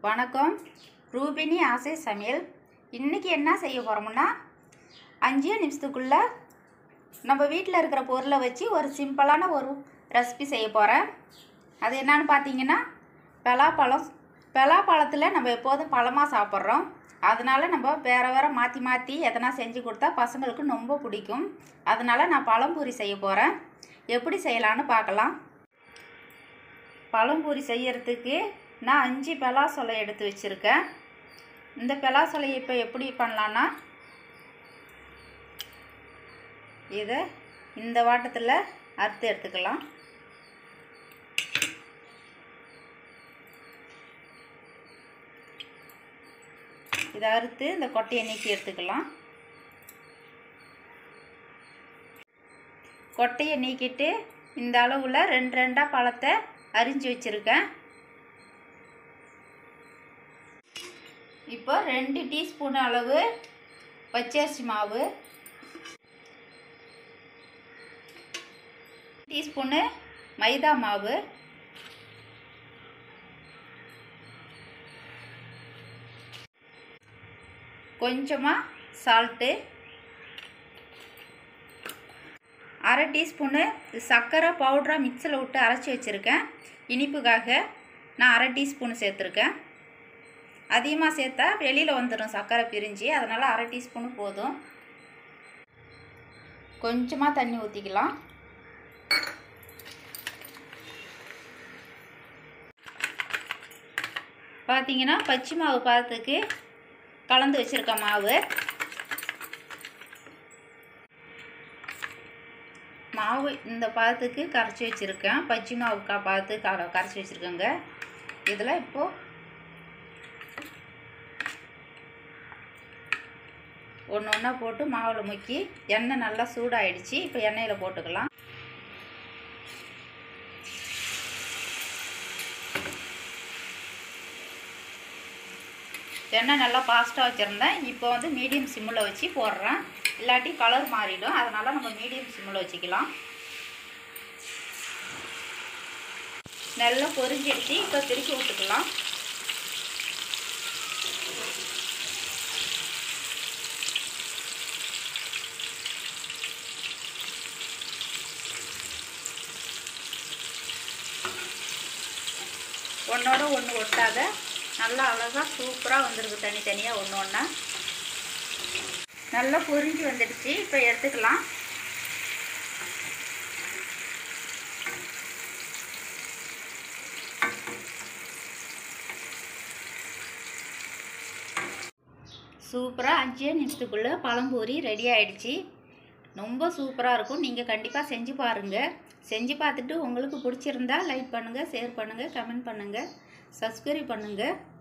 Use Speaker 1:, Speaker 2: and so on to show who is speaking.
Speaker 1: வணக்கம் ரூபினி ஆசை சமையல் இன்றைக்கி என்ன செய்ய போகிறோம்னா அஞ்சே நிமிஷத்துக்குள்ளே நம்ம வீட்டில் இருக்கிற பொருளை வச்சு ஒரு சிம்பிளான ஒரு ரெசிபி செய்ய போகிறேன் அது என்னன்னு பார்த்தீங்கன்னா பலாப்பழம் பலாப்பழத்தில் நம்ம எப்போதும் பழமாக சாப்பிட்றோம் அதனால் நம்ம வேறு வேறு மாற்றி மாற்றி எதனா செஞ்சு கொடுத்தா பசங்களுக்கு ரொம்ப பிடிக்கும் அதனால் நான் பழம்பூரி செய்ய போகிறேன் எப்படி செய்யலான்னு பார்க்கலாம் பழம்பூரி செய்யறதுக்கு நான் அஞ்சு பலாசொலை எடுத்து வச்சுருக்கேன் இந்த பலாசொலையை இப்போ எப்படி பண்ணலான்னா இதை இந்த வாட்டத்தில் அறுத்து எடுத்துக்கலாம் இதை அறுத்து இந்த கொட்டையை நீக்கி எடுத்துக்கலாம் கொட்டையை நீக்கிட்டு இந்த அளவில் ரெண்டு ரெண்டாக பழத்தை அரிஞ்சு வச்சுருக்கேன் இப்போ ரெண்டு டீஸ்பூன் அளவு பச்சரிசி மாவு டீஸ்பூனு மைதா மாவு கொஞ்சமாக சால்ட்டு அரை டீஸ்பூனு சர்க்கரை பவுடராக மிக்சியில் விட்டு அரைச்சி வச்சுருக்கேன் இனிப்புக்காக நான் அரை டீஸ்பூன் சேர்த்துருக்கேன் அதிகமாக சேர்த்தா வெளியில் வந்துடும் சர்க்கரை பிரிஞ்சு அதனால் அரை டீஸ்பூனு போதும் கொஞ்சமாக தண்ணி ஊற்றிக்கலாம் பார்த்தீங்கன்னா பச்சை மாவு பார்த்துக்கு கலந்து வச்சுருக்க மாவு மாவு இந்த பாதத்துக்கு கரைச்சி வச்சுருக்கேன் பச்சை மாவு கா பார்த்து க கரைச்சி வச்சுருக்கேங்க இதில் இப்போது ஒன்று ஒன்றா போட்டு மாவில் முக்கி எண்ணெய் நல்லா சூடாயிடுச்சு இப்போ எண்ணெயில் போட்டுக்கலாம் எண்ணெய் நல்லா ஃபாஸ்ட்டாக வச்சுருந்தேன் இப்போ வந்து மீடியம் சிம்மில் வச்சு போடுறேன் இல்லாட்டி கலர் மாறிடும் அதனால் நம்ம மீடியம் சிம்மில் வச்சுக்கலாம் நல்லா பொரிஞ்சிடுச்சு இப்போ திருப்பி விட்டுக்கலாம் ஒன்றோட ஒன்று ஒட்டாத நல்லா அழகாக சூப்பராக வந்திருக்கு தனித்தனியாக ஒன்று ஒன்றா நல்லா பொரிஞ்சு வந்துடுச்சு இப்போ எடுத்துக்கலாம் சூப்பராக அஞ்சே நிமிஷத்துக்குள்ளே பழம்பூரி ரெடி ஆகிடுச்சு ரொம்ப சூப்பராக இருக்கும் நீங்கள் கண்டிப்பாக செஞ்சு பாருங்கள் செஞ்சு பார்த்துட்டு உங்களுக்கு பிடிச்சிருந்தா லைக் பண்ணுங்கள் ஷேர் பண்ணுங்கள் கமெண்ட் பண்ணுங்கள் சப்ஸ்கிரைப் பண்ணுங்கள்